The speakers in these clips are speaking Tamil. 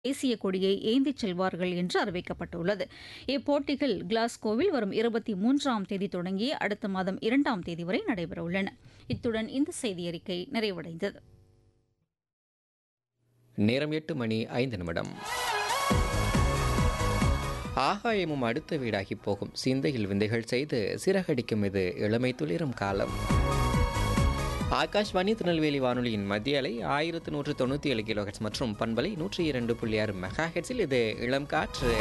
தேசிய கொடியை ஏந்திச் செல்வார்கள் என்று அறிவிக்கப்பட்டுள்ளது இப்போட்டிகள் கிளாஸ்கோவில் வரும் இருபத்தி மூன்றாம் தேதி தொடங்கி அடுத்த மாதம் இரண்டாம் தேதி வரை நடைபெறவுள்ளன இத்துடன் இந்த செய்தியறிக்கை நிறைவடைந்தது நேரம் எட்டு மணி ஐந்து நிமிடம் ஆகாயமும் அடுத்த வீடாகி போகும் சிந்தையில் விந்தைகள் செய்து சிறகடிக்கும் இது இளமை துளிரும் காலம் ஆகாஷ்வாணி திருநெல்வேலி வானொலியின் மத்திய அலை ஆயிரத்து நூற்று தொண்ணூற்றி ஏழு கிலோஹெட்ஸ் மற்றும் பண்பலை நூற்றி இரண்டு புள்ளி ஆறு மெகா ஹெட்ஸில் இது இளம் காற்று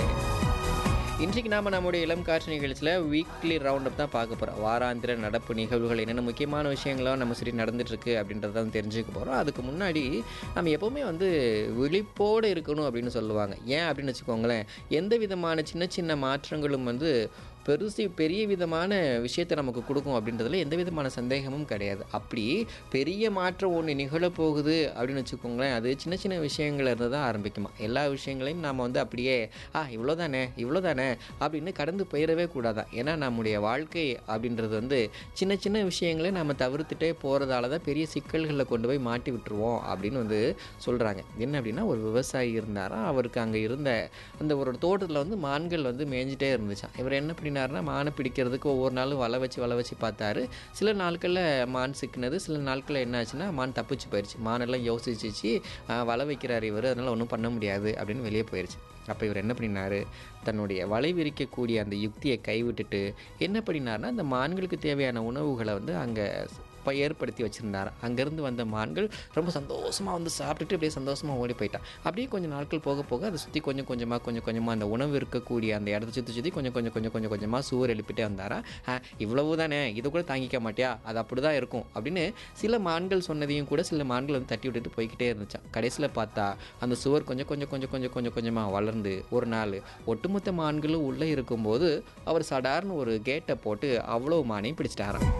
இன்றைக்கு நாம் நம்முடைய இளம் காற்று நிகழ்ச்சியில் வீக்லி ரவுண்ட் அப் தான் பார்க்க போகிறோம் வாராந்திர நடப்பு நிகழ்வுகள் என்னென்ன முக்கியமான விஷயங்களும் நம்ம சரி நடந்துட்டுருக்கு அப்படின்றத தான் தெரிஞ்சுக்க போகிறோம் அதுக்கு முன்னாடி நம்ம எப்போவுமே வந்து விழிப்போடு இருக்கணும் அப்படின்னு சொல்லுவாங்க ஏன் அப்படின்னு வச்சுக்கோங்களேன் எந்த விதமான சின்ன சின்ன மாற்றங்களும் வந்து பெருசி பெரிய விதமான விஷயத்தை நமக்கு கொடுக்கும் அப்படின்றதுல எந்த விதமான சந்தேகமும் கிடையாது அப்படி பெரிய மாற்றம் ஒன்று நிகழப்போகுது அப்படின்னு வச்சுக்கோங்களேன் அது சின்ன சின்ன விஷயங்கள்ல இருந்து தான் ஆரம்பிக்குமா எல்லா விஷயங்களையும் நாம் வந்து அப்படியே ஆ இவ்வளோ தானே இவ்வளோ தானே அப்படின்னு கடந்து போயிடவே கூடாதான் ஏன்னா நம்முடைய வாழ்க்கை அப்படின்றது வந்து சின்ன சின்ன விஷயங்களை நம்ம தவிர்த்துட்டே போகிறதால தான் பெரிய சிக்கல்களில் கொண்டு போய் மாட்டி விட்டுருவோம் அப்படின்னு வந்து சொல்கிறாங்க என்ன அப்படின்னா ஒரு விவசாயி இருந்தாராம் அவருக்கு அங்கே இருந்த அந்த ஒரு தோட்டத்தில் வந்து மான்கள் வந்து மேய்ஞ்சிட்டே இருந்துச்சான் இவர் என்ன பண்ணினாருன்னா மானை பிடிக்கிறதுக்கு ஒவ்வொரு நாளும் வலை வச்சு வலை வச்சு பார்த்தாரு சில நாட்களில் மான் சிக்கினது சில நாட்களில் என்ன ஆச்சுன்னா மான் தப்பிச்சு போயிடுச்சு மானெல்லாம் யோசிச்சிச்சு "ஆ, வலை வைக்கிறார் இவர் அதனால் ஒன்றும் பண்ண முடியாது அப்படின்னு வெளியே போயிடுச்சு அப்போ இவர் என்ன பண்ணினாரு தன்னுடைய வலை விரிக்கக்கூடிய அந்த யுக்தியை கைவிட்டுட்டு என்ன பண்ணினார்னா அந்த மான்களுக்கு தேவையான உணவுகளை வந்து அங்கே இப்போ ஏற்படுத்தி வச்சுருந்தார் அங்கேருந்து வந்த மான்கள் ரொம்ப சந்தோஷமாக வந்து சாப்பிட்டுட்டு அப்படியே சந்தோஷமாக ஓடி போயிட்டான் அப்படியே கொஞ்சம் நாட்கள் போக போக அதை சுற்றி கொஞ்சம் கொஞ்சமாக கொஞ்சம் கொஞ்சமாக அந்த உணவு இருக்கக்கூடிய அந்த இடத்த சுற்றி சுற்றி கொஞ்சம் கொஞ்சம் கொஞ்சம் கொஞ்சம் கொஞ்சமாக சுவர் எழுப்பிட்டே வந்தாரா "ஆ, இவ்வளவு தானே இதை கூட தாங்கிக்க மாட்டியா அது அப்படி தான் இருக்கும் அப்படின்னு சில மான்கள் சொன்னதையும் கூட சில மான்கள் வந்து தட்டி விட்டுட்டு போய்க்கிட்டே இருந்துச்சான் கடைசியில் பார்த்தா அந்த சுவர் கொஞ்சம் கொஞ்சம் கொஞ்சம் கொஞ்சம் கொஞ்சம் கொஞ்சமாக வளர்ந்து ஒரு நாள் ஒட்டுமொத்த மான்களும் உள்ளே இருக்கும்போது அவர் சடார்னு ஒரு கேட்டை போட்டு அவ்வளோ மானையும் பிடிச்சிட்டாராம்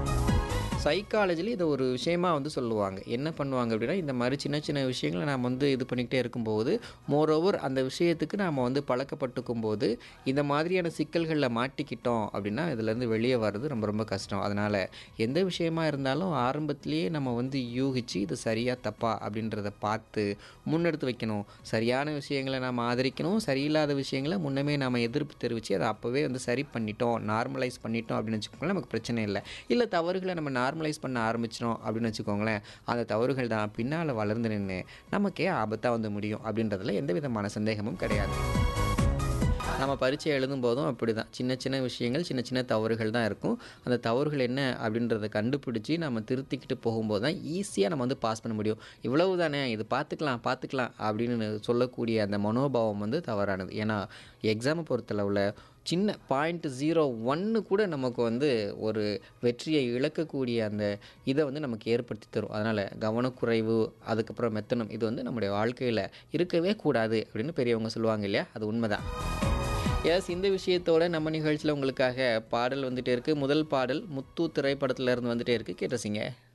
சைக்காலஜியில் இதை ஒரு விஷயமா வந்து சொல்லுவாங்க என்ன பண்ணுவாங்க அப்படின்னா இந்த மாதிரி சின்ன சின்ன விஷயங்களை நாம் வந்து இது பண்ணிக்கிட்டே இருக்கும்போது மோரோவர் அந்த விஷயத்துக்கு நாம் வந்து பழக்கப்பட்டுக்கும் போது இந்த மாதிரியான சிக்கல்களில் மாட்டிக்கிட்டோம் அப்படின்னா இதுலேருந்து வெளியே வர்றது ரொம்ப ரொம்ப கஷ்டம் அதனால் எந்த விஷயமா இருந்தாலும் ஆரம்பத்திலேயே நம்ம வந்து யூகிச்சு இது சரியா தப்பா அப்படின்றத பார்த்து முன்னெடுத்து வைக்கணும் சரியான விஷயங்களை நாம் ஆதரிக்கணும் சரியில்லாத விஷயங்களை முன்னமே நாம் எதிர்ப்பு தெரிவித்து அதை அப்போவே வந்து சரி பண்ணிட்டோம் நார்மலைஸ் பண்ணிட்டோம் அப்படின்னு வச்சுக்கோங்களேன் நமக்கு பிரச்சனை இல்லை இல்லை தவறுகளை நம்ம நார்மலைஸ் பண்ண ஆரம்பிச்சிட்டோம் அப்படின்னு வச்சுக்கோங்களேன் அந்த தவறுகள் தான் பின்னால் வளர்ந்து நின்று நமக்கே ஆபத்தாக வந்து முடியும் அப்படின்றதுல எந்த விதமான சந்தேகமும் கிடையாது நம்ம பரீட்சை எழுதும் போதும் அப்படி தான் சின்ன சின்ன விஷயங்கள் சின்ன சின்ன தவறுகள் தான் இருக்கும் அந்த தவறுகள் என்ன அப்படின்றத கண்டுபிடிச்சி நம்ம திருத்திக்கிட்டு போகும்போது தான் ஈஸியாக நம்ம வந்து பாஸ் பண்ண முடியும் இவ்வளவு தானே இது பார்த்துக்கலாம் பார்த்துக்கலாம் அப்படின்னு சொல்லக்கூடிய அந்த மனோபாவம் வந்து தவறானது ஏன்னா எக்ஸாமை பொறுத்தளவில் சின்ன பாயிண்ட் ஜீரோ ஒன்று கூட நமக்கு வந்து ஒரு வெற்றியை இழக்கக்கூடிய அந்த இதை வந்து நமக்கு ஏற்படுத்தி தரும் அதனால் கவனக்குறைவு அதுக்கப்புறம் மெத்தனம் இது வந்து நம்முடைய வாழ்க்கையில் இருக்கவே கூடாது அப்படின்னு பெரியவங்க சொல்லுவாங்க இல்லையா அது உண்மைதான் எஸ் இந்த விஷயத்தோட நம்ம நிகழ்ச்சியில் உங்களுக்காக பாடல் வந்துட்டே இருக்கு முதல் பாடல் முத்து திரைப்படத்துல இருந்து வந்துட்டே இருக்கு கேட்டசிங்க